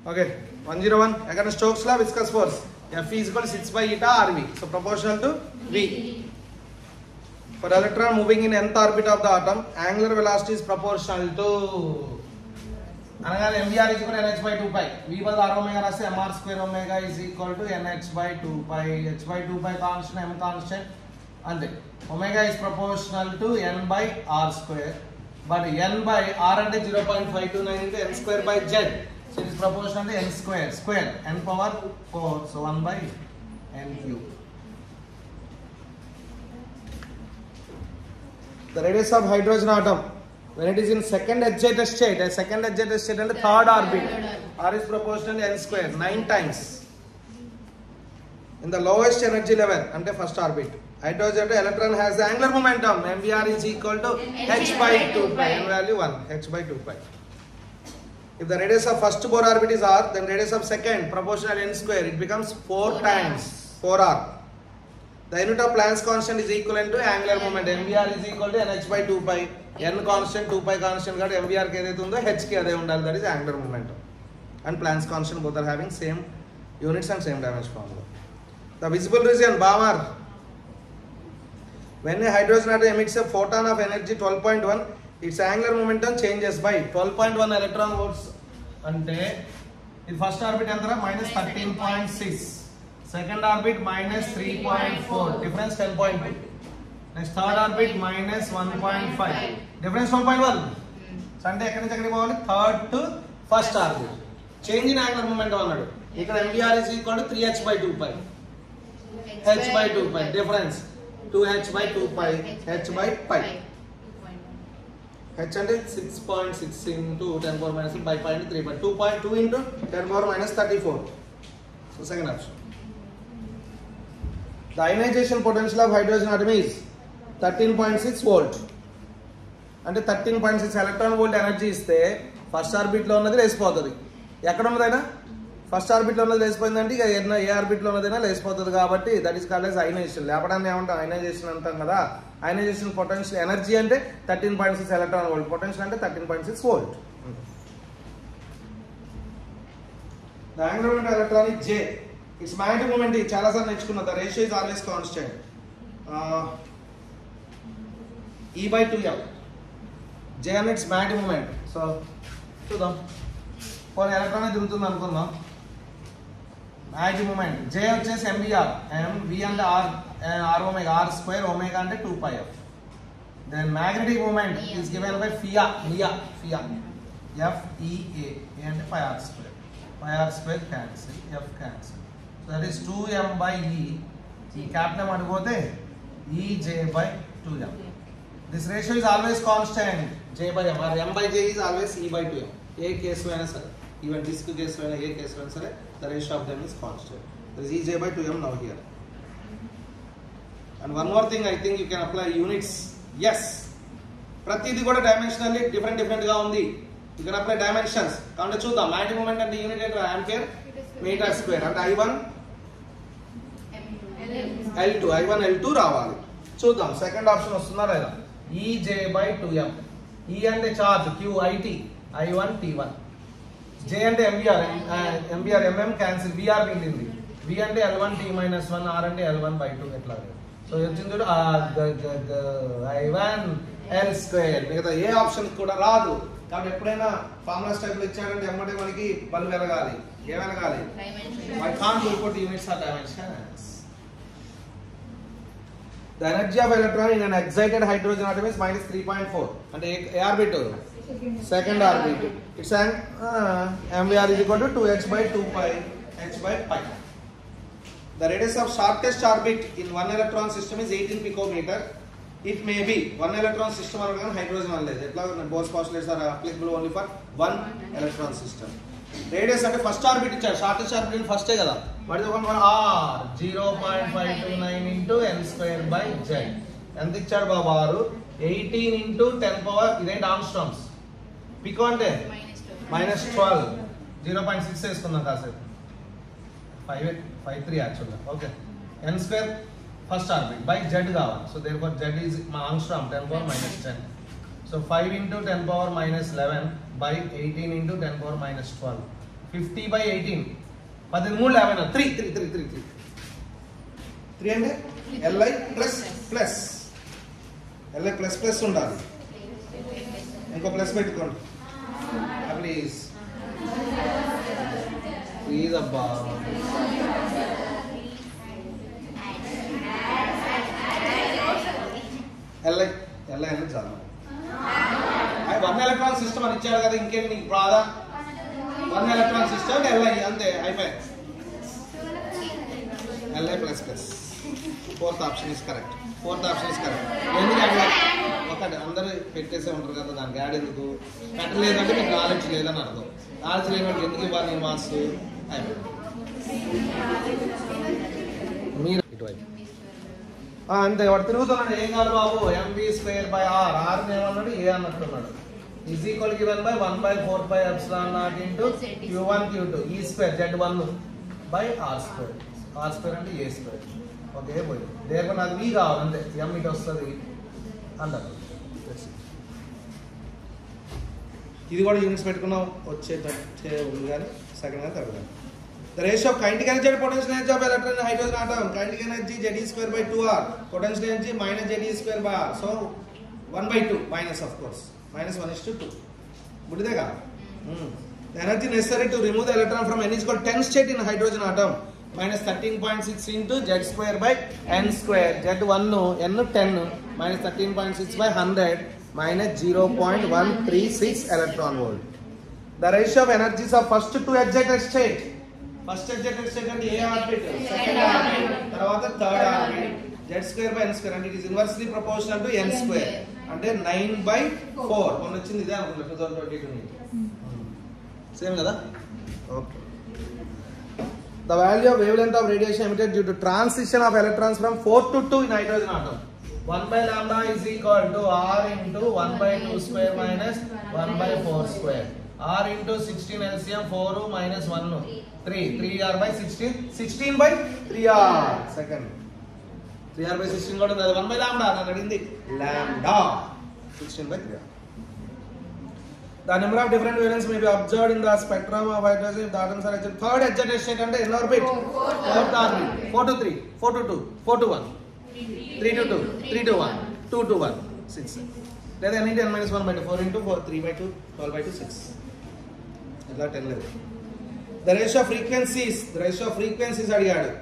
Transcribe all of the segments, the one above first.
Okay, 101 again Stokes law viscous force F is equal to 6 by eta RV. So proportional to V. For electron moving in nth orbit of the atom, angular velocity is proportional to అనగానే M V R is equal N H by two pi V బదులు R omega రాస్తే M R square omega is equal to N H by two pi H by two pi constant M constant అంతే omega is proportional to N by R square but N by R అంటే zero point five two nine into N square by Z so it is proportional to N square square N power four so one by N Q the radius of hydrogen atom when it is in second excited state a second excited state and third orbit r is proportional to n square 9 times in the lowest energy level ante first orbit hydrogen to electron has the angular momentum mvr is equal to h by 2 pi n value 1 h by 2 pi if the radius of first bohr orbit is r then radius of second proportional n square it becomes 4 times 4r the unit of Planck's constant is equivalent to angular moment. MVR is equal to NH by 2 pi. N constant 2 pi constant కాబట్టి MVR కి ఏదైతే ఉందో H కి అదే ఉండాలి that is angular momentum. And Planck's constant both are having same units and same dimension formula. The visible region Bauer when a hydrogen atom emits a photon of energy 12.1 its angular momentum changes by 12.1 electron volts అంటే ఇది first orbit ఎంత minus thirteen point six second orbit minus three point four difference ten point two next third orbit minus one point five difference one point one అంటే ఎక్కడి నుంచి ఎక్కడికి పోవాలి third to first orbit change in angular moment అన్నాడు ఇక్కడ M V R is equal to three H by two pi H by two pi difference two H by two pi H by pi H అంటే six point six into ten power minus by point three point two point two into ten power minus thirty four so second option The ionization potential of hydrogen atom is 13.6 volt. అంటే thirteen point six electron volt energy ఇస్తే first ఆర్బిట్లో ఉన్నది లేచిపోతుంది ఎక్కడ ఉన్నదైనా first ఆర్బిట్లో ఉన్నది లేచిపోయిందంటే ఇక ఎన్న ఏ ఆర్బిట్లో ఉన్నదైనా లేచిపోతుంది కాబట్టి that is called as ionization లేపడాన్ని ఏమంటాం అయనైజేషన్ అంటాం కదా అయనైజేషన్ పొటెన్షియల్ ఎనర్జీ అంటే thirteen point six electron volt potential అంటే thirteen point six volt the angular moment electron is J its magnetic moment చాలా సార్లు నేర్చుకున్నా the ratio is always constant E by two L J అని its magnetic moment so చూద్దాం పోనీ electron తిరుగుతుంది అనుకుందాం magnetic moment జే వచ్చేసి ఎంబీఆర్ ఎం వి అంటే R R omega R square omega అంటే two pi F then magnetic moment is given by ఫియా మియా ఫియా ఎఫ్ఈఏ ఏ అంటే pi R square pi R square cancel F cancel so that is two M by E E capital అడిగిపోతే E J by two M this ratio is always constant J by M R M by J is always E by two M ఏ case అయినా సరే even disc case అయినా ఏ case అయినా సరే the ratio of them is constant that is E J by two M now here and one more thing I think you can apply units as ప్రతిదీ కూడా dimensionally different different గా ఉంది you can apply dimensions కాబట్టి చూద్దాం magnetic moment అంటే unit ఏంటో ampere metre square అంటే I one L two I one L two రావాలి చూద్దాం సెకండ్ ఆప్షన్ వస్తుందా లేదా EJ by two M E అంటే charge Q I T I one T one J అంటే M V R M V R M M cancel V R మిగిలింది V అంటే L one T minus one R అంటే L one by two ఎట్లా so వచ్చింది I one L square మిగతా A option కూడా రాదు కాబట్టి ఎప్పుడైనా ఫార్ములాస్ టైప్ లో ఇచ్చాడంటే ఎమ్మటే మనకి బల్బు వెలగాలి ఏ వెలగాలి I can't report units or dimensions The energy of electron in an excited hydrogen atom is minus 3.4. అంటే ఏ orbit second orbit it's and M V R is equal to 2h by 2 pi h by pi. The radius of shortest orbit in one electron system is 18 picometer. It may be one electron system అనగా hydrogen అనలేదు ఎట్లా Bohr's postulates are applicable only for one electron system radius అంటే first orbit ఇచ్చాడు shortest orbit ఫస్టే కదా వాటి ఒక R zero point five two nine into N square by Z ఎంత ఇచ్చాడు బాబా ఆరు ఎయిటీన్ ఇంటూ టెన్ పవర్ ఇదేంటి ఆమ్స్ట్రామ్స్ పికో అంటే minus twelve zero point six వేసుకుందాం కాసేపు ఫైవ్ ఫైవ్ త్రీ యాక్చువల్గా okay N square first orbit by Z కావాలి so there therefore Z is మా angstrom ten power minus ten so five into ten power minus eleven by eighteen into ten power minus twelve fifty by eighteen పద్దెనిమిది మూడు యాభై three three three three three three అంటే Li plus plus Li plus plus ఉండాలి ఇంకో plus పెట్టుకోండి please please అబ్బా Li Li అనేది చాలు వన్ ఎలక్ట్రాన్ సిస్టమ్ అని ఇచ్చాడు కదా ఇంకేం నీకు బాధ వన్ ఎలక్ట్రాన్ సిస్టమ్ ఎల్ఐ అంతే అయిపోయి Li plus plus fourth option is correct fourth option is correct ఎందుకంటే ఒకటి అందరూ పెట్టేసే ఉంటారు కదా దానికి యాడ్ ఎందుకు పెట్టలేదంటే మీకు నాలెడ్జ్ లేదని అర్థం నాలెడ్జ్ లేనట్టు ఎందుకు ఇవ్వాలి నేను మార్క్స్ అయిపోయి మీరు ఇటువైపు ఆ, అంతే వాడు తిరుగుతున్నాడు ఏం కాదు బాబు MB square by R R ఏమన్నాడు ఏ అన్నట్టున్నాడు is equal given by one by four by epsilon naught into Q one Q two E square Z one by R square R square అంటే ఏ స్క్వేర్ ఓకే పోయి there నాకు V కావాలి అంతే ఎం ఇటు వస్తుంది అన్నారు ఇది కూడా యూనిట్స్ పెట్టుకున్నాం వచ్చేటట్టే ఉంది కానీ సెకండ్ కానీ థర్డ్ కానీ The ratio of kinetic energy and potential energy of electron in hydrogen atom. Kinetic energy Ze square by 2r. Potential energy minus Ze square by r. So 1 by 2 minus of course. Minus 1 is to 2. గుడిదేగా The energy necessary to remove the electron from n is called 10 state in hydrogen atom. Minus 13.6 into Z square by n square. Z1 n 10 minus 13.6 by 100 minus 0.136 electron volt. The ratio of energies of first two excited state. First exact state అంటే ఏ orbit second orbit తర్వాత third orbit Z square by N square అంటే it is inversely proportional to N square అంటే nine by four మొన్న వచ్చింది ఇదే అనుకుంటా two thousand twenty two same కదా okay The value of wavelength of radiation emitted due to transition of electrons from 4 to 2 in hydrogen atom. 1 by lambda is equal to R into 1 by 2 square minus 1 by 4 square. R into 16 LCM 4 minus 1 3. 3R by 16. 16 by 3R. Second. 3R by 16 కూడా ఉంది. 1 by lambda నన్ను అడిగింది lambda 16 by 3R. The number of different wavelengths may be observed in the spectrum of hydrogen if the atoms are excited. Third excited state అంటే ఎన్నో orbit? Fourth orbit. 4 to 3, 4 to 2, 4 to 1, 3 to 2, 3 to 1, 2 to 1, 6. లేదా n into n minus 1 by 2, 4 into 4, 3 by 2, 12 by 2, 6. ఇలా 10 లేదు. The ratio of frequencies, the ratio of frequencies అడిగాడు.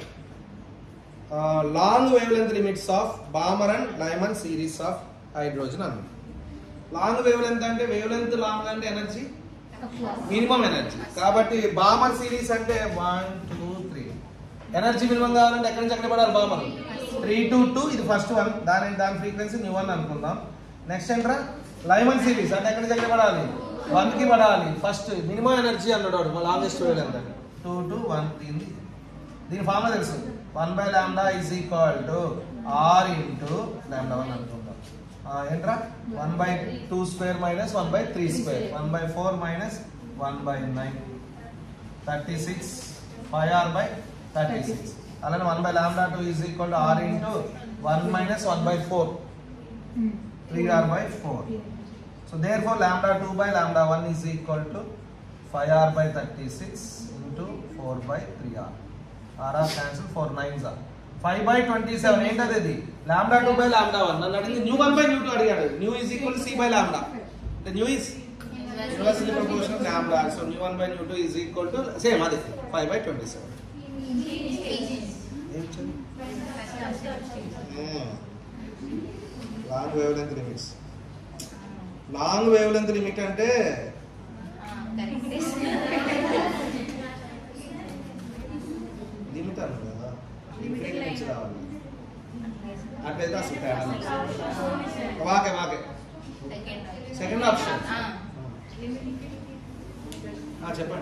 Uh, long wavelength limits of Balmer and Lyman series of hydrogen అన్నాడు. Long wavelength అంటే wavelength long అంటే energy minimum energy కాబట్టి Balmer series అంటే one two three energy minimum కావాలంటే ఎక్కడి నుంచి ఎక్కడ పడాలి బామర్ త్రీ టు టూ ఇది ఫస్ట్ వన్ దాని దాని ఫ్రీక్వెన్సీ న్యూ వన్ అనుకుందాం నెక్స్ట్ ఏంట్రా లైమన్ సిరీస్ అంటే ఎక్కడి నుంచి ఎక్కడ పడాలి వన్ కి పడాలి ఫస్ట్ మినిమం ఎనర్జీ అన్నాడు వాడు లాంగెస్ట్ వేవ్ లెంత్ అంటే టూ టు వన్ దీని దీని ఫార్ములా తెలుసు one by lambda is equal to R into lambda one అనుకుందాం ఆ, ఏంట్రా one by two square minus one by three square one by four minus one by nine thirty six five R by thirty six అలానే one by lambda two is equal to R into one minus one by four three R by four so therefore lambda two by lambda one is equal to five R by thirty six into four by three R R R cancel four nines R five by twenty seven ఏంటది ఇది lambda two by lambda one నన్ను అడిగింది nu one by nu two అడిగాడు nu is equal C by lambda అంటే nu is universal proportion of lambda so nu one by nu two is equal to same అదే five by twenty seven long wavelength limits long wavelength limit అంటే limit అన్న కదా frequency రావాలి అట్లయితే అసలు తేడా లేదు. వాకే వాకే సెకండ్ ఆప్షన్ ఆ, చెప్పండి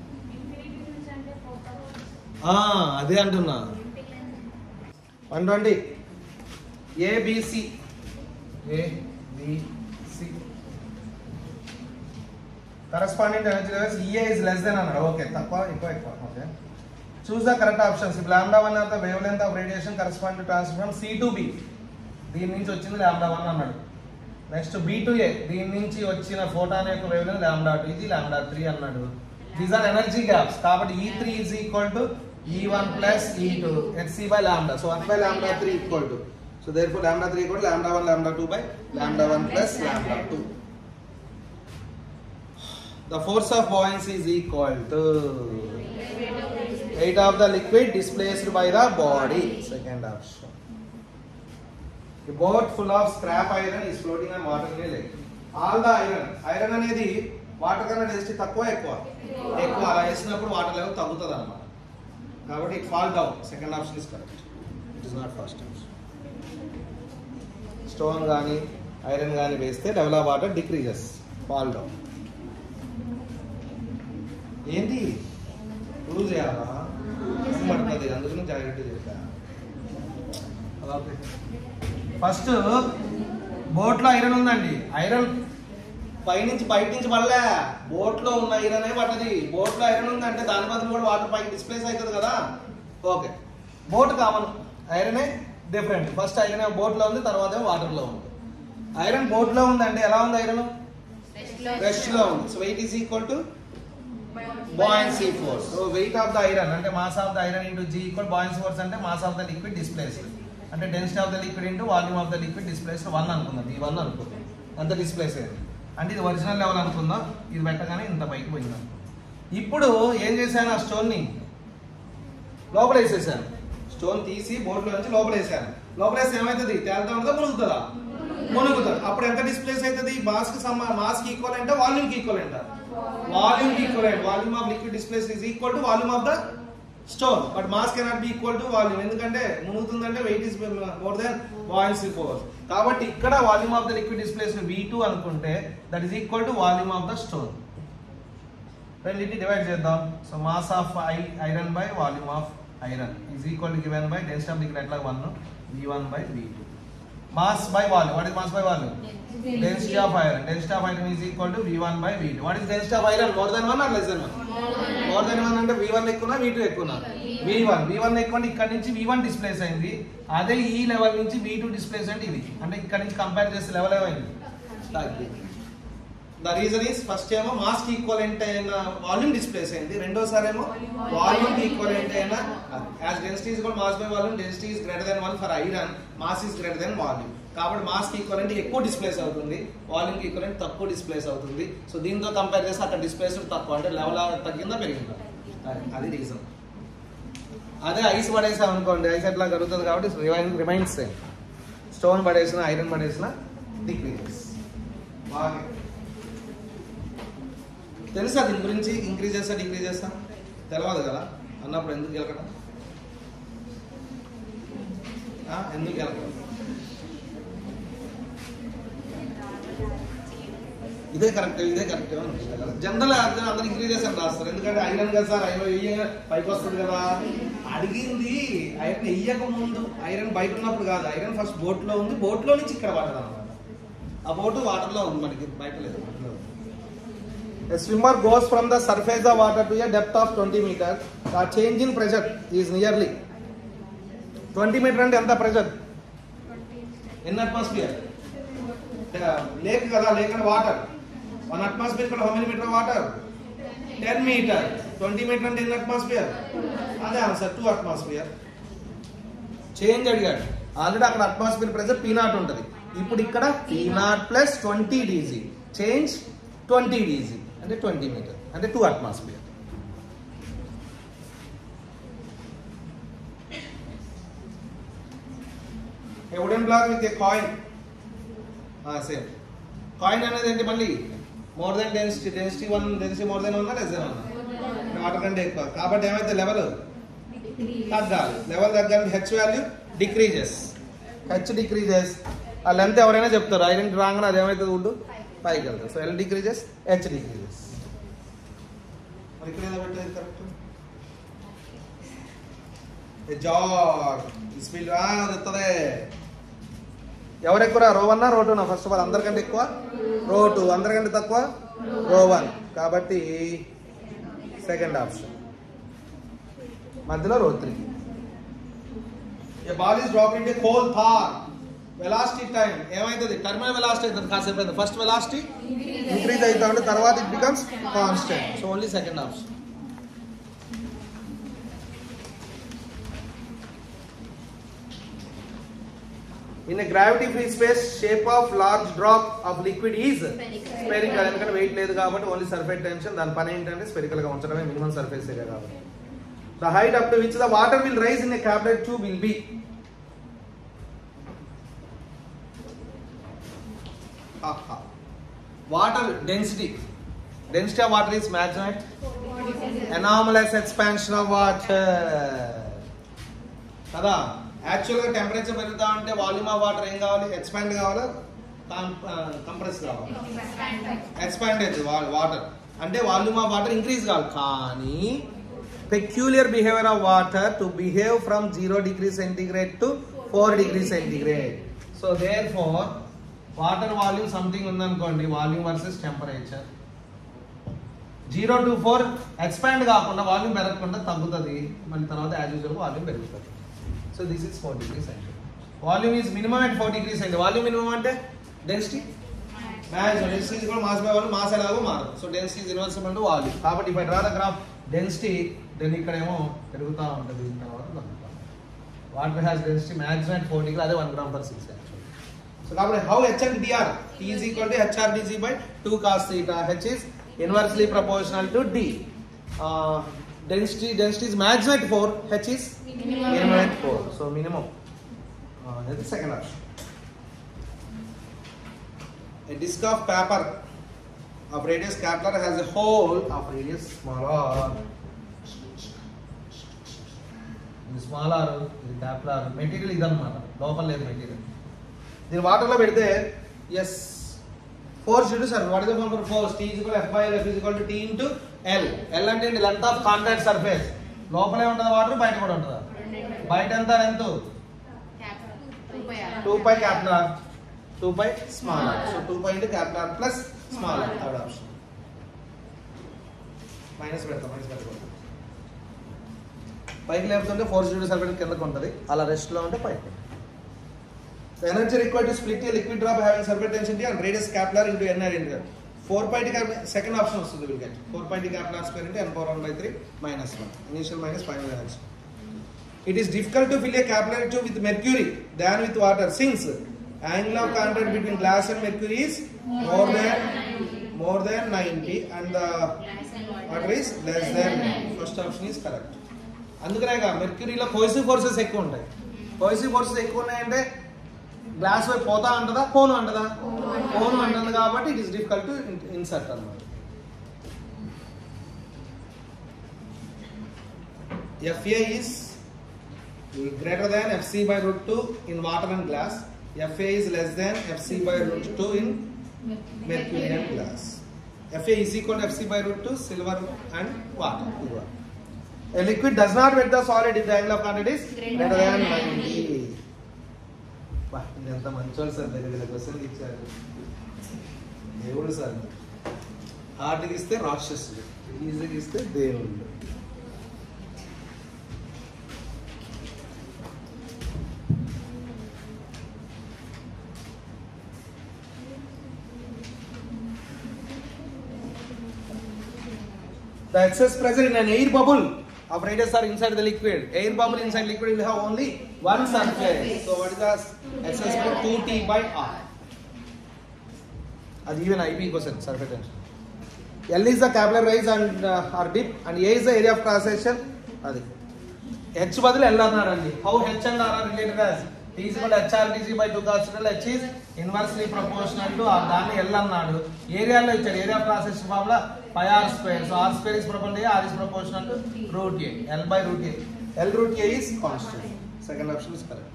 ఆ, అదే అంటున్నా one twenty ABC ABC corresponding energy levels EA is less than అన్నాడు ఓకే తక్కువ ఎక్కువ ఎక్కువ okay choose the correct options ఇప్పుడు lambda one are the wavelength of radiation correspond to transfer from C to B దీని నుంచి వచ్చింది lambda one అన్నాడు next B to A దీని నుంచి వచ్చిన ఫోటాన్ యొక్క వేవ్ లెంత్ లాండా టూ ఇది లాండా త్రీ అన్నాడు దీస్ ఆర్ ఎనర్జీ గ్యాప్స్ కాబట్టి E three is equal to E one plus E two HC by lambda so one by lambda three equal to so therefore lambda three equal lambda one lambda two by lambda one plus lambda two the force of buoyancy is equal to weight of the liquid displaced by the body second option the boat full of scrap iron is floating on water in a lake all the iron iron అనేది water కన్నా density తక్కువ ఎక్కువ ఎక్కువ అలా వేసినప్పుడు water level తగ్గుతుంది అనమాట కాబట్టి it fall down second option is correct it is not first option stone కానీ ఐరన్ కానీ వేస్తే level of water decreases fall down ఏంటి ప్రూవ్ చేయాలా పడుతుంది అందుకని జాగ్రత్త చెప్పా ఫస్ట్ బోట్లో ఐరన్ ఉందండి ఐరన్ పైనుంచి బయట నుంచి పడలే బోట్లో ఉన్న ఐరన్ పడ్డది బోట్లో ఐరన్ ఉంది అంటే దాని బదులు కూడా వాటర్ పైకి డిస్ప్లేస్ అవుతుంది కదా ఓకే బోట్ కామన్ ఐరనే డిఫరెంట్ ఫస్ట్ ఐరన్ బోట్లో ఉంది తర్వాత వాటర్లో ఉంది ఐరన్ బోట్లో ఉందంటే ఎలా ఉంది ఐరన్ రెస్ట్ లో ఉంది so weight is equal to buoyancy force. So weight of the iron అంటే mass of the iron into G equal buoyancy force అంటే mass of the liquid displaced. అంటే density of the liquid into volume of the liquid displaced one అనుకుందాం ఈ one అనుకుందాం అంత displays అయింది అంటే ఇది ఒరిజినల్ లెవెల్ అనుకుందాం ఇది పెట్టగానే ఇంత పైకి పోయింది ఇప్పుడు ఏం చేశాను ఆ స్టోన్ని లోపల వేసేసాను స్టోన్ తీసి బోర్డులో నుంచి లోపల వేసాను లోపల వేస్తే ఏమవుతుంది తేలుతా ఉంటుందా మునుగుతుందా మునుగుతుంది అప్పుడు ఎంత డిస్ప్లేస్ అవుతుంది మాస్ కి సమ మాస్ కి ఈక్వల్ అంటే వాల్యూమ్ కి ఈక్వల్ అంట వాల్యూమ్ కి equal volume of liquid displace is equal to volume of the stone but mass cannot be equal to volume ఎందుకంటే మునుగుతుందంటే weight is more than buoyance force కాబట్టి ఇక్కడ volume of the liquid displace V two అనుకుంటే that is equal to volume of the stone రెండింటిని divide చేద్దాం so mass of I iron by volume of iron is equal to given by density of liquid ఎట్లా one V one by V two mass by volume what is mass by volume density of iron density of iron is equal to v1 by v2 what is density of iron more than 1 or less than 1 more than 1 అంటే v1 ఎక్కువనా v2 ఎక్కువనా v1 v1 ఎక్కువ అంటే ఇక్కడ నుంచి v1 displays అయింది అదే ఈ లెవెల్ నుంచి v2 డిస్ప్లేస్ అంటే ఇది అంటే ఇక్కడ నుంచి కంపేర్ చేస్తే లెవెల్ ఏమైంది ద రీజన్ ఈస్ ఫస్ట్ ఏమో మాస్ కి ఈక్వలెంట్ అయిన వాల్యూమ్ డిస్ప్లేస్ అయింది రెండోసారి ఏమో వాల్యూమ్ కి ఈక్వలెంట్ అయిన యాజ్ డెన్సిటీ ఇస్ కూడా mass by volume density is greater than one for iron mass is greater than volume కాబట్టి మాస్ కి ఈక్వలెంట్ ఎక్కువ డిస్ప్లేస్ అవుతుంది వాల్యూమ్ కి ఈక్వలెంట్ తక్కువ డిస్ప్లేస్ అవుతుంది సో దీంతో కంపేర్ చేస్తే అక్కడ డిస్ప్లేస్ తక్కువ అంటే లెవెల్ తగ్గిందా పెరిగిందా అది- అది రీజన్ అదే ఐస్ పడేసాం అనుకోండి ఐస్ ఎట్లా జరుగుతుంది కాబట్టి రిమైన్స్ సేమ్ స్టోన్ పడేసిన ఐరన్ పడేసిన డిక్రీజెస్ బాగా తెలుసా దీని గురించి ఇంక్రీజ్ చేస్తా డిక్రీజ్ చేస్తా తెలియదు కదా అన్నప్పుడు ఎందుకు గెలకడం ఆ, ఎందుకు గెలకడం ఇదే కరెక్ట్ ఇదే కరెక్ట్ జనరల్ అందరూ ఇంక్రీజ్ చేస్తాను రాస్తారు ఎందుకంటే ఐరన్ కదా సార్ ఐరన్ వెయ్య పైకి వస్తుంది కదా అడిగింది ఐరన్ వెయ్యక ముందు ఐరన్ బయట ఉన్నప్పుడు కాదు ఐరన్ ఫస్ట్ బోట్ లో ఉంది బోట్ లో నుంచి ఇక్కడ పడ్డది అనమాట ఆ బోటు వాటర్ లో ఉంది మనకి బయట లేదు వాటర్ లో ఉంది. A swimmer goes from the surface of water to a depth of 20 meters. The change in pressure is nearly 20 meter అంటే ఎంత ప్రెషర్ ఎన్ అట్మాస్ఫియర్ లేక్ కదా లేక్ అంటే వాటర్ వన్ అట్మాస్ఫియర్ ఇక్కడ how many meter water ten meter twenty meter అంటే ఎన్ని atmosphere అదే answer two atmosphere change అడిగాడు already అక్కడ అట్మాస్ఫియర్ ప్రెషర్ పీ నాట్ ఉంటుంది ఇప్పుడు ఇక్కడ P naught plus twenty DG change twenty DG అంటే ట్వంటీ మీటర్ అంటే two atmosphere a wooden block with a coin same coin అనేది ఏంటి మళ్ళీ more than density density one density more than ఉందా less than ఉందా వాటర్ కంటే ఎక్కువ కాబట్టి ఏమైతే లెవెల్ తగ్గాలి లెవెల్ తగ్గాలి H value decreases H decreases ఆ లెంత్ ఎవరైనా చెప్తారు ఐరన్ రాగానే అది ఏమవుతుంది వుడ్ పైకి వెళ్తుంది so L decreases H decreases మరి ఇక్కడ ఏదో పెట్టేది కరెక్ట్ జార్ స్పీడ్ వస్తుంది ఎవరు ఎక్కువ రో వన్ రో టూనా ఫస్ట్ ఆఫ్ ఆల్ అందరికంటే ఎక్కువ రో టూ అందరికంటే తక్కువ రో వన్ కాబట్టి సెకండ్ ఆప్షన్ మధ్యలో రో three a ball is drop in the coal tar velocity time ఏమైతుంది టర్మినల్ వెలాసిటీ అవుతుంది కాసేపు అయింది ఫస్ట్ వెలాసిటీ ఇంక్రీజ్ అవుతా ఉంటే తర్వాత it becomes constant so only second option In a gravity free space, shape of large drop of liquid is spherical ఎందుకంటే weight లేదు కాబట్టి ఓన్లీ సర్ఫేస్ టెన్షన్ దాని పని ఏంటంటే స్పెరికల్ గా ఉంచడమే మినిమం సర్ఫేస్ ఏరియా కాబట్టి the height up to which the water will rise in a capillary tube will be water density density of water is magnet anomalous expansion of water కదా యాక్చువల్గా temperature పెరుగుతా ఉంటే volume of water ఏం కావాలి expand కావాలా compress కావాలి expanded water అంటే volume of water increase కావాలి కానీ peculiar behaviour of water to behave from zero degree centigrade to four degree centigrade so therefore water volume something ఉందనుకోండి volume versus temperature zero to four expand కాకుండా volume పెరగకుండా తగ్గుతుంది మళ్ళీ తర్వాత as usual volume పెరుగుతుంది so this is four degree centigrade volume is minimum at four degree centigrade volume minimum అంటే density max density కూడా mass by volume mass ఎలాగో మారదు so density is inversible to volume కాబట్టి ఇప్పుడు రా the graph density then ఇక్కడేమో పెరుగుతూ ఉంటుంది తర్వాత తగ్గుతా water has density maximum at four degree అదే one gram per six so కాబట్టి how H and DR T is equal to HR DG by two cos theta H is inversely proportional to D density density is maximum at four H is minimum at 4 so minimum uh, that's the second option a disc of paper of radius capital has a hole of radius smaller ఇది smaller ఇది capillary material ఇదన్నమాట లోపల లేదు material దీని వాటర్లో పెడితే S force ఇటు sir what is for force T equal F by F equal to T into L L అంటే లెంత్ ఆఫ్ కాంటాక్ట్ సర్ఫేస్ లోపలే ఉంటుంది వాటర్ బయట కూడా ఉంటుందా బయట ఎంత ఎంత two pi capital two pi small so two pi into capital plus small third option minus పెడతాం మైనస్ పెట్టకూడదు పైకి లేపుతుంటే ఫోర్ జీరో సెవెన్ కిందకు ఉంటుంది అలా రెస్ట్ లో ఉంటే పైకి The energy required to split a liquid drop having surface density and radius capillary into n r into 4 pi t cap- second option వస్తుంది will get 4 pi t capillary square into n power 1 by 3 minus 1 initial minus final energy it is difficult to fill a capillary tube with mercury than with water since angle of contact between glass and mercury is more than more than 90 and the water is less than 90. first option is correct అందుకనే మెర్క్యూరీలో కోయిసివ్ forces ఎక్కువ ఉంటాయి కోయిసివ్ forces ఎక్కువ ఉన్నాయంటే glass వైపు పోతా ఉంటుందా పోను అంటదా పోను అంటుంది కాబట్టి it is difficult to insert అన్నమాట FA is greater than FC by root 2 in water and glass. FA is less than FC by root 2 in mercury and glass. FA is equal to FC by root 2 silver and water. A liquid does not wet the solid if the angle of contact is greater than 90. బా, ఇది ఎంత మంచోళ్ళు sir దగ్గర దగ్గర question ఇచ్చారు దేవుడు sir హార్డ్కి ఇస్తే రాక్షసుడు ఈజీగా ఇస్తే దేవుళ్ళు The excess pressure in an air bubble of radius are inside the liquid. Air bubble inside liquid will have only one surface. So what is the excess pressure? 2T by R. అది even IB question surface tension L is the capillary rise and R dip and A is the area of cross section అది H బదులు L అన్నాడు అండి how H and R are related as equal HR DC by two constant H is inversely proportional to దాన్ని L అన్నాడు ఏరియాలో ఇచ్చాడు area of cross section formula pi R square so R square is proportional R is proportional to root A L by root A L root A is constant second option is correct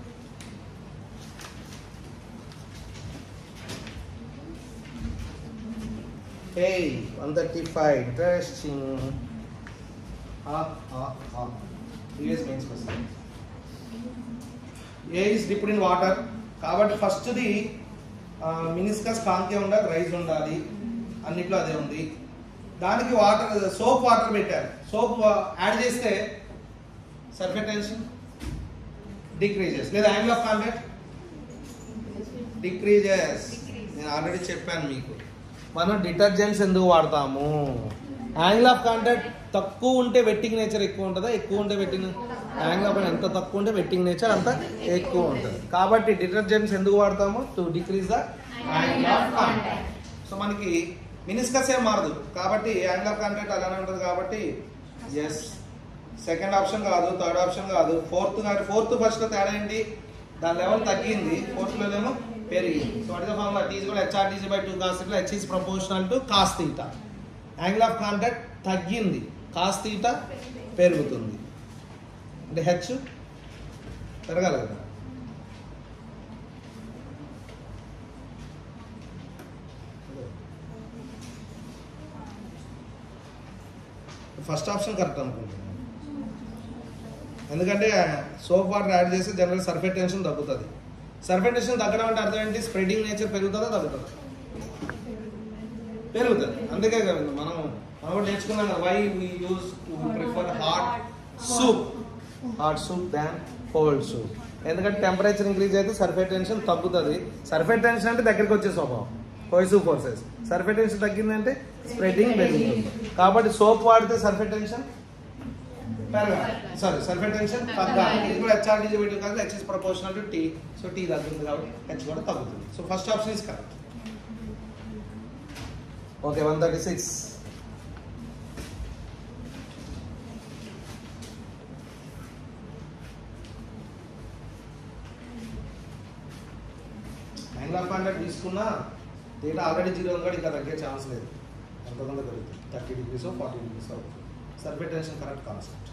Hey, 135, interesting. Ah, ah, ah. Previous mains question. A is dipped in water. కాబట్టి ఫస్ట్ది meniscus కాంతి ఉండాలి rise ఉండాలి అన్నిట్లో అదే ఉంది దానికి water soap water పెట్టారు soap add చేస్తే సర్ఫే టెన్షన్ డిక్రీజెస్ లేదా యాంగిల్ ఆఫ్ కాంటాక్ట్ డిక్రీజెస్ నేను ఆల్రెడీ చెప్పాను మీకు మనం డిటర్జెంట్స్ ఎందుకు వాడతాము యాంగిల్ ఆఫ్ కాంటాక్ట్ తక్కువ ఉంటే వెట్టింగ్ నేచర్ ఎక్కువ ఉంటుందా ఎక్కువ ఉంటే వెట్టింగ్ యాంగిల్ ఆఫ్ ఎంత తక్కువ ఉంటే వెట్టింగ్ నేచర్ అంత ఎక్కువ ఉంటుంది కాబట్టి డిటర్జెంట్స్ ఎందుకు వాడతాము to decrease the angle of contact so మనకి మినిస్కస్ ఏం మారదు కాబట్టి యాంగిల్ ఆఫ్ కాంటాక్ట్ అలానే ఉంటుంది కాబట్టి ఎస్ సెకండ్ ఆప్షన్ కాదు థర్డ్ ఆప్షన్ కాదు ఫోర్త్ కాదు ఫోర్త్ ఫస్ట్ తేడా ఏంటి దాని లెవెల్ తగ్గింది ఫోర్త్ లోనేమో పెరిగింది so what is the formula T కూడా హెచ్ఆర్టీసీ బై టూ కాస్ ఇట్లా H is proportional to cos theta angle of contact తగ్గింది కాస్ తీటా పెరుగుతుంది అంటే హెచ్ పెరగాలి కదా ఫస్ట్ ఆప్షన్ కరెక్ట్ అనుకుంటున్నాను ఎందుకంటే సోప్ వాటర్ యాడ్ చేస్తే జనరల్ సర్ఫేట్ టెన్షన్ తగ్గుతుంది సర్ఫేట్ టెన్షన్ తగ్గడం అంటే అర్థం ఏంటి స్ప్రెడింగ్ నేచర్ పెరుగుతుందా తగ్గుతుందా పెరుగుతుంది అందుకే కదా మనం మనం కూడా నేర్చుకున్నాం కదా why we use prefer hot soup hot soup than cold soup ఎందుకంటే టెంపరేచర్ ఇంక్రీజ్ అయితే సర్ఫేట్ టెన్షన్ తగ్గుతుంది సర్ఫేట్ టెన్షన్ అంటే దగ్గరికి వచ్చే స్వభావం కోయిసివ్ ఫోర్సెస్ సర్ఫేట్ టెన్షన్ తగ్గిందంటే స్ప్రెడింగ్ పెరుగుతుంది కాబట్టి సోప్ వాడితే సర్ఫేట్ టెన్షన్ పెరగాలి సారీ సర్ఫేట్ టెన్షన్ తగ్గాలి ఇది కూడా హెచ్ఆర్డీజీ వీడియో కాదు H is proportional to T so T తగ్గుతుంది కాబట్టి హెచ్ కూడా తగ్గుతుంది so first option is correct okay one thirty six angle of contact తీసుకున్నా డేటా ఆల్రెడీ జీరో కూడా ఇంకా తగ్గే ఛాన్స్ లేదు అంతకుండా పెరుగుతుంది thirty degrees forty degrees surface tension correct concept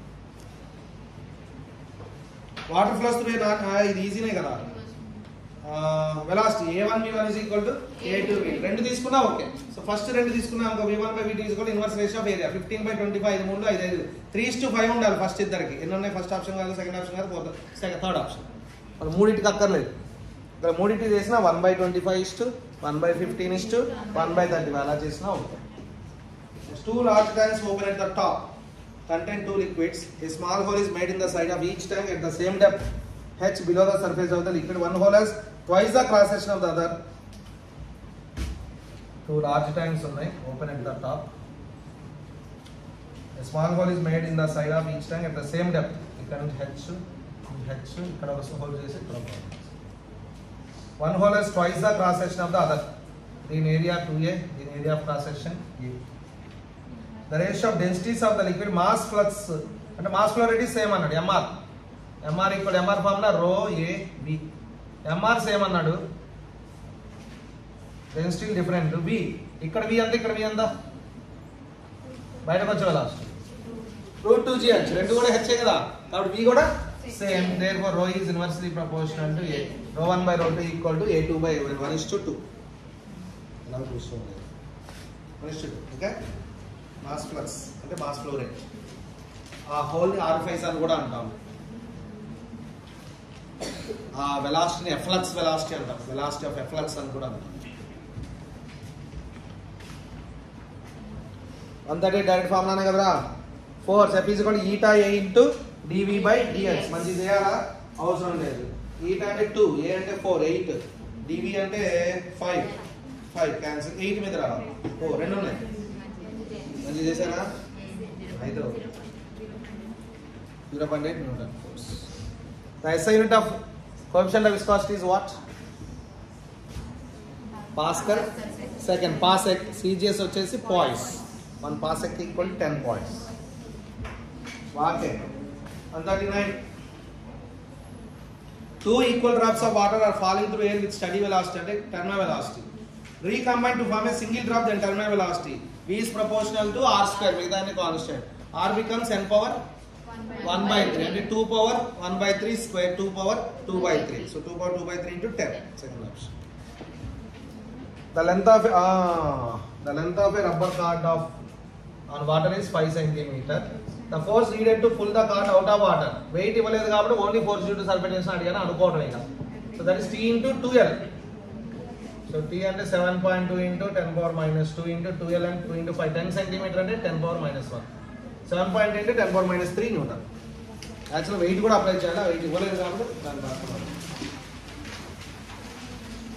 water flows through ఇది ఈజీనే కదా velocity A one V one is equal to A two V రెండు తీసుకున్నా ఓకే సో ఫస్ట్ రెండు తీసుకున్నా అనుకో V one by V two equal inverse ratio of area fifteen by twenty five ఐదు మూడు ఐదు ఐదు త్రీ టు ఫైవ్ ఉండాలి ఫస్ట్ ఇద్దరికి ఎన్ని ఉన్నాయి ఫస్ట్ ఆప్షన్ కాదు సెకండ్ ఆప్షన్ కాదు ఫోర్త్ సెకండ్ థర్డ్ ఆప్షన్ మరి మూడింటికి అక్కర్లేదు ఇక్కడ మూడింటికి చేసిన one by twenty five is to one by fifteen is to one by thirty అలా చేసినా okay two large tanks open at the top contain two liquids. A small hole is made in the side of each tank at the same depth h below the surface of the liquid. One hole has twice the cross section of the other. Two large tanks ఉన్నాయి open at the top. A small hole is made in the side of each tank at the same depth. ఇక్కడ నుంచి h h ఇక్కడ ఒక whole చేసి ఇక్కడ ఒక hole. One hole has twice the cross section of the other. దీని area 2a, దీని area of cross section a. The ratio of densities of the liquid mass flux అంటే మాస్ ఫ్లో రేట్ సేమ్ అన్నాడు MR MR ఇక్కడ MR formula rho A B MR same అన్నాడు density different V ఇక్కడ V ఎంత ఇక్కడ V ఎంత బయటకు వచ్చే లాస్ట్ రూట్ టూ జిహెచ్ రెండు కూడా హెచ్చే కదా కాబట్టి వి కూడా same therefore rho is inversely proportional to A rho one by rho two equal to A two by one is to two ఇలా చూసుకోండి one is to two okay mass flux అంటే mass flow rate ఆ hole orifice అని కూడా అంటాం ఆ వెలాసిటీని efflux velocity అంటాం వెలాసిటీ ఆఫ్ ఎఫ్లక్స్ అని కూడా అంటాం వన్ థర్టీ డైరెక్ట్ ఫార్ములానే కదరా ఫోర్స్ ఎఫ్ ఈజ్ కూడా eta A into DV by DX మంచి చేయాలా అవసరం లేదు ఈటా అంటే టూ ఏ అంటే ఫోర్ ఎయిట్ డివి అంటే ఫైవ్ ఫైవ్ క్యాన్సిల్ ఎయిట్ మీద రావాలి ఓ రెండు ఉన్నాయి మంచి చేశారా అయితే zero point eight newton force the SI unit of coefficient of viscosity is what pascal second pa sec CGS వచ్చేసి poise one pa sec equal ten points okay one thirty nine two equal drops of water are falling through air with steady velocity అంటే terminal velocity recombine to form a single drop then terminal velocity v is proportional to r square మిగతా అన్ని constant r becomes n power 1 by 3 అంటే 2 power 1 by 3 square 2 power 2 by 3 so 2 power 2 by 3 into 10 second option the length of ah the length of a rubber card of on water is 5 centimeter the force needed to pull the card out of water weight ఇవ్వలేదు కాబట్టి only force due to surface tension అడిగాను అనుకోవడం ఇక so that is t into 2l so T అంటే seven point two into ten power minus two into twelve and two into five ten centimetre అంటే ten power minus one seven point into ten power minus three newton actual weight కూడా apply చేయాలి weight ఇవ్వలేదు కాబట్టి దాన్ని రాస్తున్నాను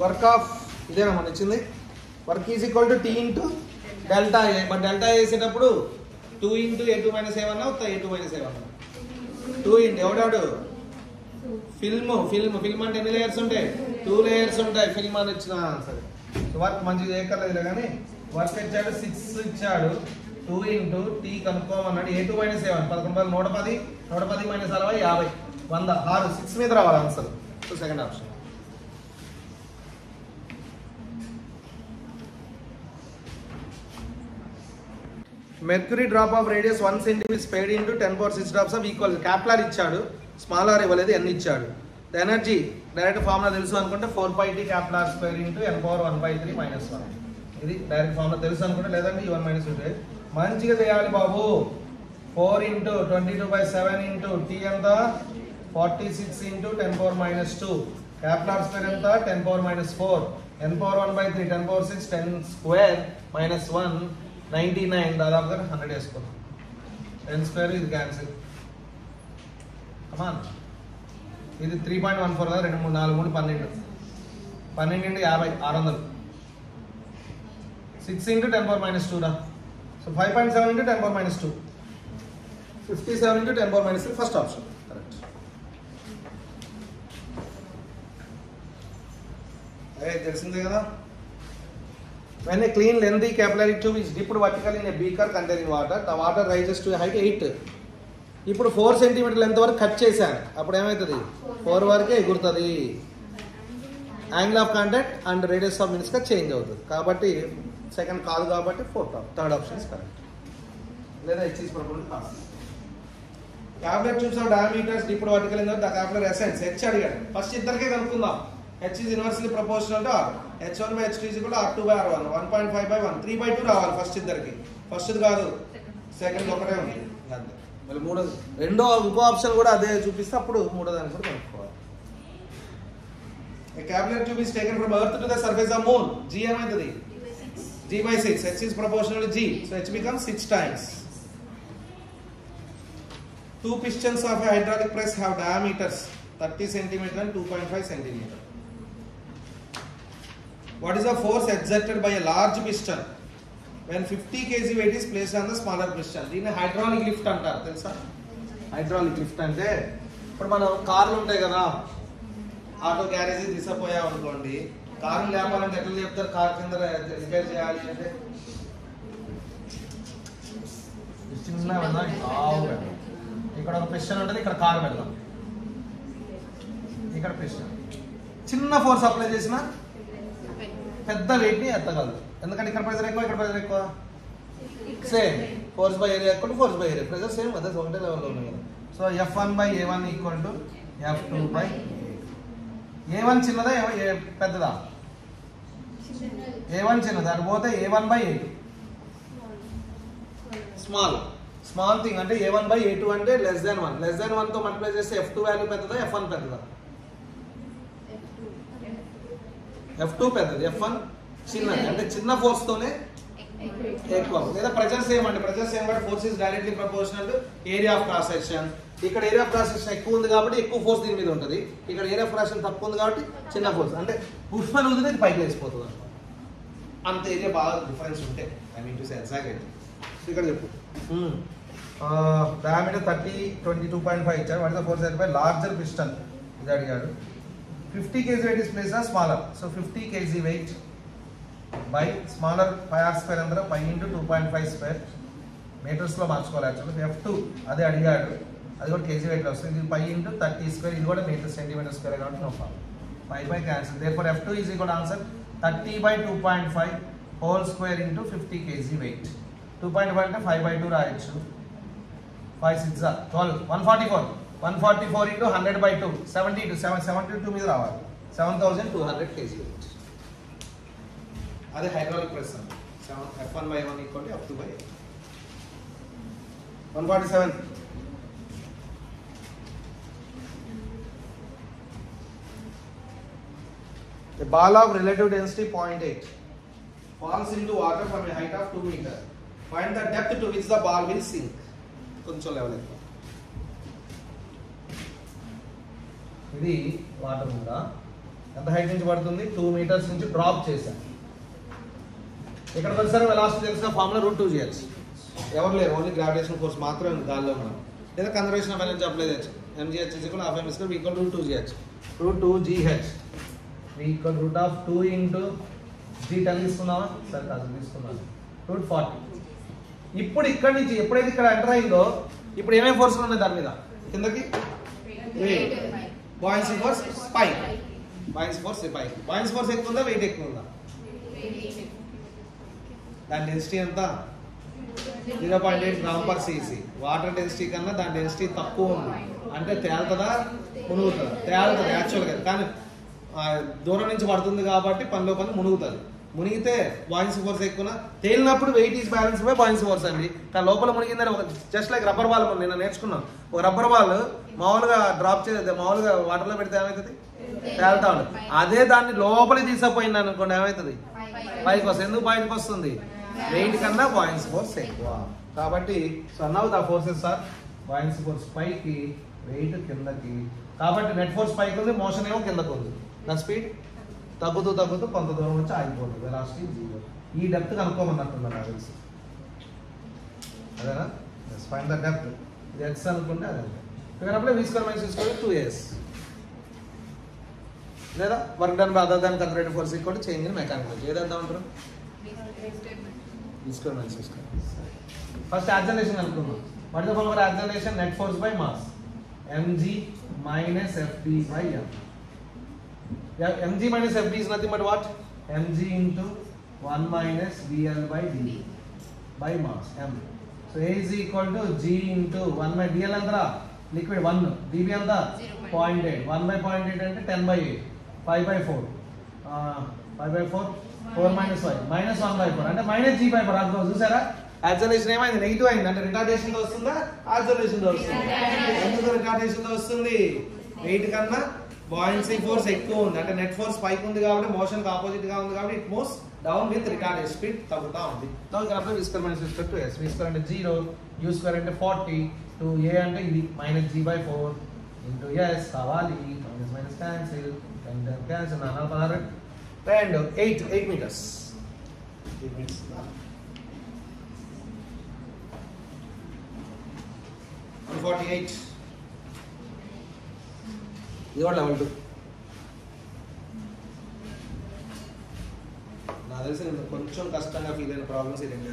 work of ఇదేనా మనం ఇచ్చింది work is equal to T into delta A మరి డెల్టా వేసేటప్పుడు two into A two minus ఏమన్నా అవుతా ఏ టూ మైనస్ ఏమన్నా టూ ఇంటూ ఎవడాడు ఫిల్మ్ ఫిల్మ్ ఫిల్మ్ అంటే ఎన్ని లేయర్స్ ఉంటాయి టూ లేయర్స్ ఉంటాయి ఫిల్మ్ అని ఇచ్చిన సరే వర్క్ మంచిగా చేయక్కర్లేదు కానీ వర్క్ ఇచ్చాడు సిక్స్ ఇచ్చాడు టూ ఇంటూ టీ కనుక్కోమన్నాడు ఏ టూ మైనస్ సెవెన్ పదకొండు పది నూట పది నూట పది మైనస్ అరవై యాభై వంద ఆరు సిక్స్ మీద రావాలి answer so second option mercury drop of radius one centimetre sprayed into ten power six drops of equal capital R ఇచ్చాడు స్మాల్ ఆర్ ఇవ్వలేదు ఎన్ ఇచ్చాడు ద ఎనర్జీ డైరెక్ట్ ఫార్ములా తెలుసు అనుకుంటే four pi T capital R square into N power one by three minus one ఇది direct formula తెలుసు అనుకుంటే లేదంటే ఈ వన్ మైనస్ ఉంటే మంచిగా చేయాలి బాబు four into twenty two by seven into T ఎంత forty six into ten power minus two capital R square ఎంత ten power minus four N power one by three ten power six ten square minus one ninety nine దాదాపుగా hundred వేసుకున్నాం ten square ఇది cancel come on ఇది three point one four కదా రెండు మూడు నాలుగు మూడు పన్నెండు పన్నెండు ఇంటూ యాభై ఆరు వందలు six into ten power minus two రా so five point seven into ten power minus two fifty seven into ten power minus three first option correct అదే తెలిసిందే కదా When a clean lengthy capillary tube is dipped vertically in a beaker containing water, the water rises to a height 8. ఇప్పుడు four centimetre length వరకు cut చేశాను అప్పుడు ఏమవుతుంది four వరకే ఎగురుతుంది angle of contact and radius of మినిట్స్గా change అవుతుంది కాబట్టి సెకండ్ కాదు కాబట్టి fourth third option is correct లేదా హెచ్ఈస్ ప్రపోజల్ కాదు క్యాబ్లెట్ ట్యూబ్స్ ఆఫ్ డయామీటర్స్ ఇప్పుడు vertical in the capillary essence H అడిగాడు ఫస్ట్ ఇద్దరికే కనుక్కుందాం H is inversely proportional to R H one by H two is కూడా R two by R one one point five by one three by two రావాలి first ఇద్దరికి first కాదు second ఒకటే ఉంది అంతే మళ్ళీ మూడోది రెండో ఇంకో ఆప్షన్ కూడా అదే చూపిస్తే అప్పుడు మూడో దాన్ని కూడా కనుక్కోవాలి A capillary tube is taken from earth to the surface of moon. G ఏమవుతుంది G by 6. H is proportional to G. So H becomes 6 times. Two pistons of a hydraulic press have diameters 30 centimeter and 2.5 centimeter. What is the force exerted by a large piston when 50 kg weight is placed on the smaller piston? దీన్ని hydraulic lift అంటారు తెలుసా hydraulic lift అంటే ఇప్పుడు మనం కార్లు ఉంటాయి కదా auto garage తీసుకుపోయాం అనుకోండి కారు లేపాలంటే ఎట్లా చెప్తారు కార్ కింద రిపేర్ చేయాలి అంటే చిన్న వెళ్దాం లావుగా. ఇక్కడ ఒక పిస్టన్ ఉంటుంది ఇక్కడ కారు వెళ్దాం ఇక్కడ పిస్టన్ చిన్న ఫోర్స్ అప్లై చేసిన పెద్ద వెయిట్ ని ఎత్తగలదు ఎందుకంటే ఇక్కడ ప్రెజర్ ఎక్కువ ఇక్కడ ప్రెజర్ ఎక్కువ సేమ్ ఫోర్స్ బై ఏరియా ఎక్కువ force by area pressure same కదా ఒకటే లెవెల్లో ఉన్నాయి కదా so F one by A one equal to F two by A one చిన్నదా ఏ- ఏ పెద్దదా ఏ వన్ చిన్నది అటు పోతే A one by A two small small thing అంటే A one by A two అంటే less than one less than one తో multiply చేస్తే F two value పెద్దదా ఎఫ్ వన్ పెద్దదా ఎఫ్ టూ పెద్దది ఎఫ్ వన్ చిన్నది అంటే చిన్న ఫోర్స్ తోనే ఎక్కువ లేదా ప్రెజర్ సేమ్ అండి pressure same but force is directly proportional to area of cross section ఇక్కడ ఏరియా ఆఫ్ క్రాస్ సెక్షన్ ఎక్కువ ఉంది కాబట్టి ఎక్కువ ఫోర్స్ దీని మీద ఉంటుంది ఇక్కడ ఏరియా ఆఫ్ క్రాస్ సెక్షన్ తక్కువ ఉంది కాబట్టి చిన్న ఫోర్స్ అంటే పుష్ప వదిలితే ఇది పైకి లేచిపోతుంది అనమాట అంత ఏరియా బాగా డిఫరెన్స్ ఉంటే I mean to say exact అయితే ఇక్కడ చెప్పు diameter thirty twenty two point five ఇచ్చారు what the force by larger piston ఇది అడిగాడు fifty KG weight is place smaller so fifty KG weight by smaller five R square అందరూ five into two point five square మీటర్స్లో మార్చుకోవాలి actually F two అదే అడిగాడు అది కూడా కేజీ వెయిట్లో వస్తుంది ఇది ఫైవ్ ఇంటూ థర్టీ స్క్వేర్ ఇది కూడా మీటర్ సెంటీమీటర్ స్క్వేర్ కాబట్టి no problem five by cancel therefore F two is కూడా answer thirty by two point five whole square into fifty KG weight two point five అంటే five by two రాయొచ్చు five six twelve one forty four one forty four into hundred by two seventy two seven seventy two మీద రావాలి seven thousand two hundred KG weight అదే hydraulic press seven F one by one equal F two by one forty seven A ball of relative density 0.8 falls into water from a height of 2 meter. Find the depth to which the ball will sink. కొంచెం level ఎక్కువ ఇది water ఉందా ఎంత height నుంచి పడుతుంది two metres నుంచి drop చేశాను ఇక్కడ వచ్చేసరికి వెలాసిటీ తెలిసిన ఫార్ములా రూట్ టూ చేయొచ్చు ఎవరు లేరు ఓన్లీ గ్రావిటేషన్ ఫోర్స్ మాత్రమే ఉంది గాల్లో మనం లేదా కన్జర్వేషన్ ఆఫ్ ఎనర్జీ అప్లై చేయొచ్చు MGH is equal half M ఇస్కల్ ఈక్వల్ రూట్ టూ చేయొచ్చు root two GH equal root of two into G ten తీసుకున్నావా సరే కాదు తీసుకున్నాను రూట్ ఫార్టీ ఇప్పుడు ఇక్కడి నుంచి ఎప్పుడైతే ఇక్కడ ఎంటర్ అయిందో ఇప్పుడు ఏమేమి ఫోర్స్లు ఉన్నాయి దాని మీద కిందకి బాయిన్సీ ఫోర్స్ పై బాయిన్స్ ఫోర్స్ పై బాయిన్స్ ఫోర్స్ ఎక్కువ ఉందా వెయిట్ ఎక్కువ ఉందా దాని డెన్సిటీ ఎంత zero point eight gram per cc water density కన్నా దాని డెన్సిటీ తక్కువ ఉంది అంటే తేలుతుందా మునుగుతుందా తేలుతుంది యాక్చువల్గా కానీ ఆ, దూరం నుంచి పడుతుంది కాబట్టి పనిలో పని మునుగుతుంది మునిగితే బాయిన్స్ ఫోర్స్ ఎక్కువ తేలినప్పుడు weight is balance by buoyant force అండి కానీ లోపల మునిగిందని ఒక జస్ట్ లైక్ రబ్బర్ బాల్ నేను నేర్చుకున్నాను ఒక రబ్బర్ బాల్ మామూలుగా డ్రాప్ చేస్తే మామూలుగా వాటర్లో పెడితే ఏమవుతుంది తేలుతా ఉంటుంది అదే దాన్ని లోపలికి తీసుకుపోయింది అనుకోండి ఏమవుతుంది పైకి వస్తుంది ఎందుకు బయటకు వస్తుంది వెయిట్ కన్నా బాయిన్స్ ఫోర్స్ ఎక్కువ కాబట్టి so now the forces are buoyant force పైకి వెయిట్ కిందకి కాబట్టి నెట్ ఫోర్స్ పైకి ఉంది మోషన్ ఏమో కిందకు ఉంది దాని స్పీడ్ తగ్గుతూ తగ్గుతూ కొంత దూరం వచ్చి ఆగిపోతుంది వెలాసిటీ జీరో ఈ డెప్త్ కనుక్కోమన్నట్టుంది నాకు తెలిసి అదేనా ఫైన్ ద డెప్త్ ఇది ఎక్స్ అనుకుంటే అదే ఇక్కడ అప్పుడే వీస్కర్ మైన్స్ తీసుకోవాలి టూ ఇయర్స్ లేదా work done by other than conservative force equal change in mechanical ఏదంతా ఉంటారు తీసుకోండి మంచి తీసుకోండి ఫస్ట్ యాక్సలరేషన్ అనుకున్నాం what the formula acceleration net force by mass mg minus fp by m yeah, mg minus fp is nothing but what mg into 1 minus dl by d by mass m so a is equal to g into 1 by dl అంతా liquid 1 db అంతా 0.8 1 by 0.8 అంటే 10 by 8 5 by 4 uh, 5 by 4 4 minus 5 minus 1 by 4 అంటే minus g by 4 అర్థం చూసారా acceleration ఏమైంది negative అయింది అంటే retardation వస్తుందా యాక్సలరేషన్ వస్తుందా ఎందుకు రిటార్డేషన్ వస్తుంది వెయిట్ కన్నా బాయిన్సీ ఫోర్స్ ఎక్కువ ఉంది అంటే నెట్ ఫోర్స్ పైకి ఉంది కాబట్టి మోషన్ ఆపోజిట్ గా ఉంది కాబట్టి it moves down with retardation speed తగ్గుతా ఉంది సో ఇక్కడ అప్పుడు v square minus v square two s v square అంటే జీరో యూ స్క్వేర్ అంటే ఫార్టీ టూ ఏ అంటే ఇది minus g by four into s కావాలి minus minus cancel ten ten cancel నాలుగు పదహారు and eight eight meters eight meters forty eight ఇది కూడా level two నాకు తెలిసి నేను కొంచెం కష్టంగా ఫీల్ అయిన ప్రాబ్లమ్స్ ఇది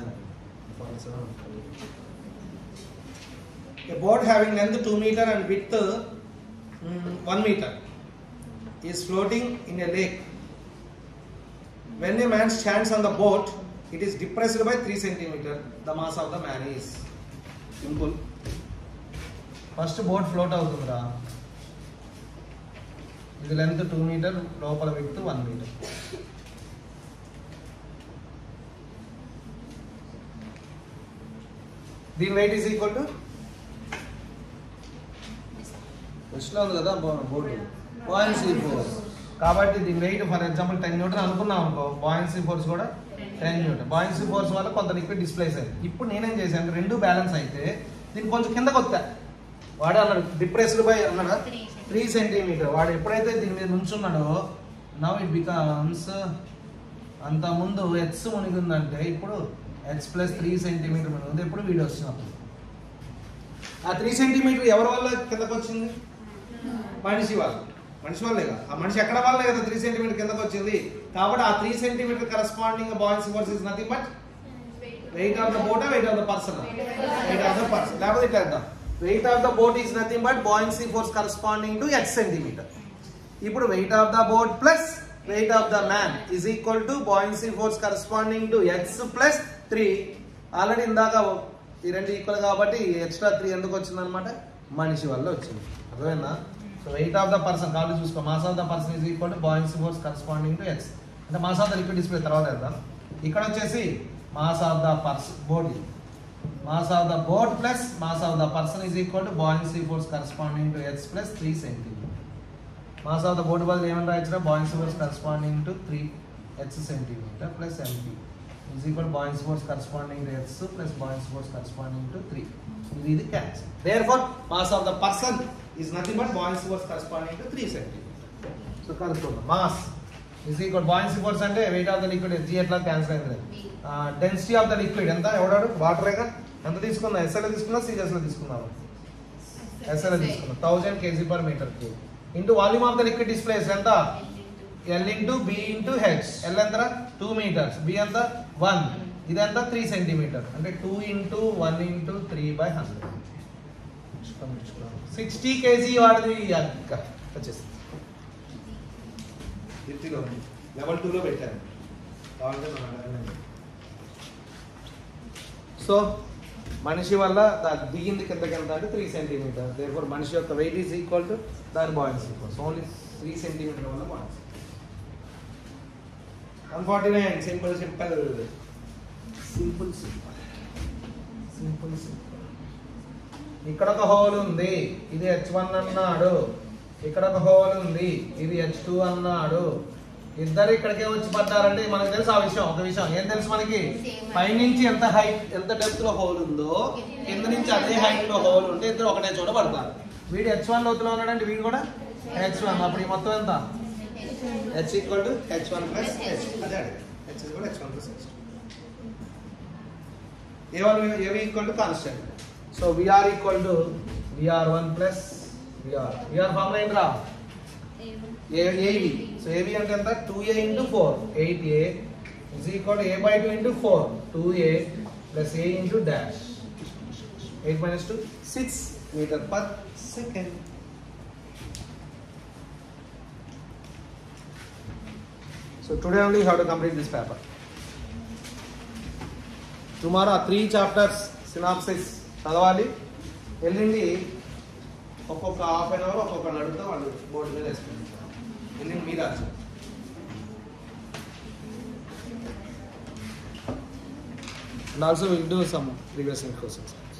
A boat having length 2 meter and width mm, 1 meter is floating in a lake. When a man stands on the boat, it is depressed by 3 centimeter. The mass of the man is simple. First boat float అవుతుందిరా ఇది length two meter లోపల with one meter దీని weight is equal to ఫస్ట్లో ఉంది కదా boat buoyancy force కాబట్టి దీని weight for example ten newton అనుకున్నాం అనుకో బాయిన్సీ ఫోర్స్ కూడా టెన్ న్యూటన్ బాయిన్సీ ఫోర్స్ వల్ల కొంత లిక్విడ్ డిస్ప్లేస్ అయింది ఇప్పుడు నేనేం చేశాను రెండు బ్యాలెన్స్ అయితే దీన్ని కొంచెం కిందకు వస్తా వాడు అన్నాడు డిప్రెస్డ్ బై అన్నాడా త్రీ సెంటీమీటర్ వాడు ఎప్పుడైతే దీని మీద నుంచున్నాడో నవ్ ఇట్ బికమ్స్ అంత ముందు ఎక్స్ మునిగిందంటే ఇప్పుడు ఎక్స్ ప్లస్ త్రీ సెంటీమీటర్ మునిగింది ఎప్పుడు వీడియో వచ్చినప్పుడు ఆ త్రీ సెంటీమీటర్ ఎవరి వల్ల కిందకు వచ్చింది మనిషి వల్ల మనిషి వల్లే కదా ఆ మనిషి ఎక్కడ వల్లే కదా త్రీ సెంటీమీటర్ కిందకు వచ్చింది కాబట్టి ఆ three centimeter corresponding buoyant force is nothing but weight of the boat weight of the person weight of the person లేకపోతే ఇట్లా వెళ్దాం weight of the boat is nothing but buoyancy force corresponding to x centimeter ఇప్పుడు weight of the boat plus weight of the man is equal to buoyancy force corresponding to x plus three already ఇందాక ఈ రెండు equal కాబట్టి extra three ఎందుకు వచ్చింది అనమాట మనిషి వల్ల వచ్చింది అర్థమైందా so weight of the person కావాలి చూసుకో mass of the person is equal to buoyancy force corresponding to x అంటే mass of the liquid display తర్వాత వెళ్దాం ఇక్కడ వచ్చేసి mass of the person body mass of the boat plus mass of the person is equal to buoyancy force corresponding to x plus 3 centimeter. Mass of the boat was ఏమని రాయొచ్చురా buoyancy force corresponding to 3 x centimeter plus mp is equal to buoyancy force corresponding to x plus buoyancy force corresponding to 3. ఇది ఇది cancel. Therefore, mass of the person is nothing but buoyancy force corresponding to 3 centimeter. So కనుక్కుందాం mass is equal buoyancy force అంటే weight of the liquid g ఎట్లా cancel అయింది density of the liquid ఎంత ఎవడాడు వాటరేగా ఎంత తీసుకుందాం ఎస్ఎల్ తీసుకుందా సీరియస్లో తీసుకుందాం ఎస్ఎల్ తీసుకుందాం thousand KG per meter cube into volume of the liquid displace ఎంత L into B into H L ఎంత టూ మీటర్స్ బి ఎంత వన్ ఇదంతా త్రీ సెంటీమీటర్ అంటే two into one into three by hundred sixty KG వాడిది అక్క వచ్చేసి ఫిఫ్టీలో level టూలో పెట్టాను కావాలంటే మనం అడగండి. సో మనిషి వల్ల దా- దిగింది కిందకి ఎంత అంటే త్రీ సెంటీమీటర్ దేర్ మనిషి యొక్క వెయిట్ ఈజ్ ఈక్వల్ టు దాని buoyant equals only three centimeter వల్ల buoyant one forty nine simple simple simple simple simple simple ఇక్కడ ఒక హోల్ ఉంది ఇది హెచ్ వన్ అన్నాడు ఇక్కడ ఒక హోల్ ఉంది ఇది హెచ్ టూ అన్నాడు ఇద్దరు ఇక్కడికే వచ్చి పడ్డారంటే మనకు తెలుసు ఆ విషయం ఒక విషయం ఏం తెలుసు మనకి పైనుంచి ఎంత హైట్ ఎంత డెప్త్ లో హోల్ ఉందో కింద నుంచి అదే హైట్ లో హోల్ ఉంటే ఇద్దరు ఒకటే చోట పడతారు వీడు హెచ్ వన్ లోతులో ఉన్నాడంటే వీడు కూడా హెచ్ వన్ అప్పుడు ఈ మొత్తం ఎంత H equal to H one plus H అదే అడిగాడు H equal H one plus H A one AV equal to constant so VR equal to VR one plus VR VR form ఏంట్రా AV so AV అంటే ఎంత two A into four eight A is equal A by two into four two A plus A into dash eight minus two six meter per second So today only you have to complete this paper. Tomorrow three chapters synopsis చదవాలి ఎల్లుండి ఒక్కొక్క half an hour ఒక్కొక్క అడుగుతా వాళ్ళు board మీద వేసుకుంటారు ఎల్లుండి మీరు రాదు And also we'll do some previous questions.